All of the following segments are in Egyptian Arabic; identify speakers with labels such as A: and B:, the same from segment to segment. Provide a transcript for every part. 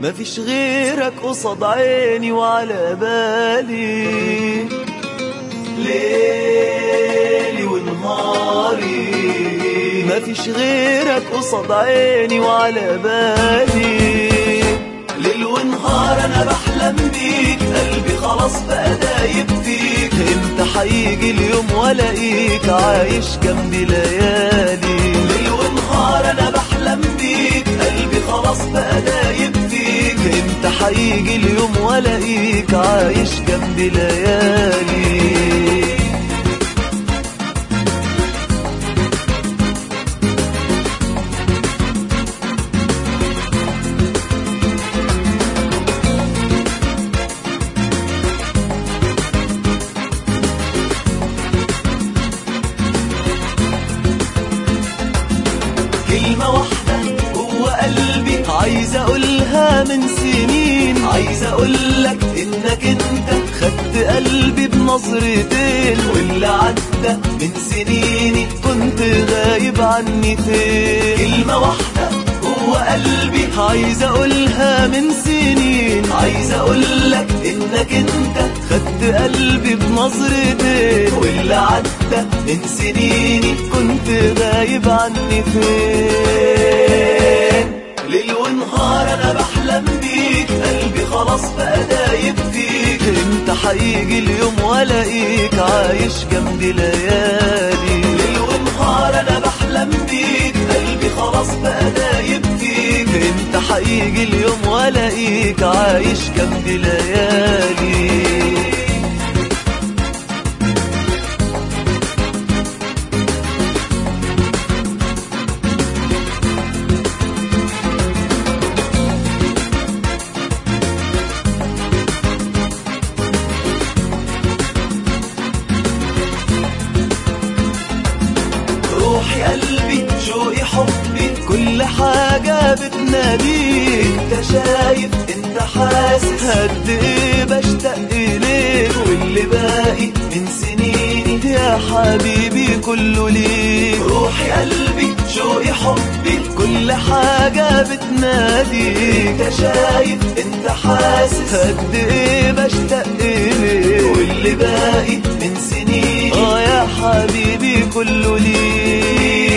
A: مفيش غيرك قصاد عيني وعلى بالي ليلي ونهاري مفيش غيرك قصاد عيني وعلى بالي ليل ونهار انا بحلم بيك قلبي خلاص بقى دايب فيك امتى هيجي اليوم والاقيك عايش جنبي ليالي ليل ونهار انا بحلم بيك قلبي خلاص بقى دايب فيك امتى هيجي اليوم والاقيك عايش جنبي ليالي كلمة واحدة جوه قلبي عايز اقولها من سنين عايز اقولك انك انت خدت قلبي بنظرتين واللي عدى من سنيني كنت غايب عني فين كلمة واحدة جوه قلبي عايز اقولها من سنين عايز اقولك انك انت خدت قلبي بنظرتين واللي عدى من سنيني كنت غايب عني فين ليل ونهار انا بحلم بيك قلبي خلاص بقى دايب فيك امتى هيجي اليوم والاقيك عايش جنبي ليالي ليل ونهار انا بحلم بيك قلبي خلاص بقى دايب فيك امتى هيجي اليوم والاقيك عايش جنبي ليالي روحي قلبي شوقي حبي كل حاجة بتناديك انت شايف انت حاسس قد ايه بشتاق اليك واللي باقي من سنيني يا حبيبي كله ليك روحي قلبي شوقي حبي كل حاجة بتناديك انت شايف انت حاسس قد ايه بشتاق اليك واللي باقي من سنيني اه يا حبيبي كله ليك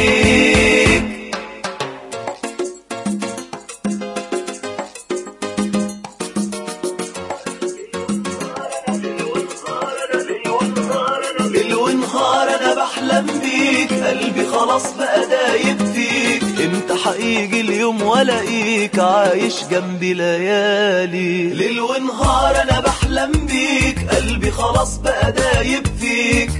A: ليل ونهار انا بحلم بيك قلبي خلاص بقى دايب فيك امتى هيجي اليوم والاقيك عايش جنبي ليالي ليل ونهار انا بحلم بيك قلبي خلاص بقى دايب فيك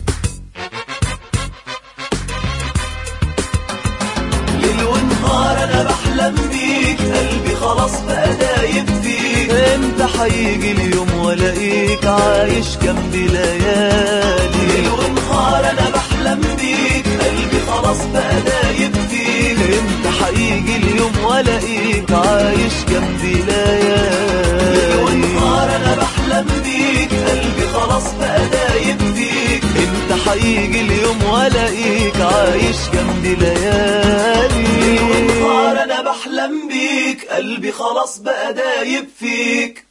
A: ليل ونهار انا بحلم بيك قلبي خلاص بقى دايب فيك امتى هيجي اليوم والاقيك عايش جنبي ليالي ليل ونهار انا بحلم بيك قلبي خلاص بقى دايب فيك امتى هيجي اليوم والاقيك عايش جنبي ليالي ليل ونهار انا بحلم بيك قلبي خلاص بقى دايب فيك امتى هيجي اليوم والاقيك عايش جنبي ليالي ليل ونهار انا بحلم بيك قلبي خلاص بقى دايب فيك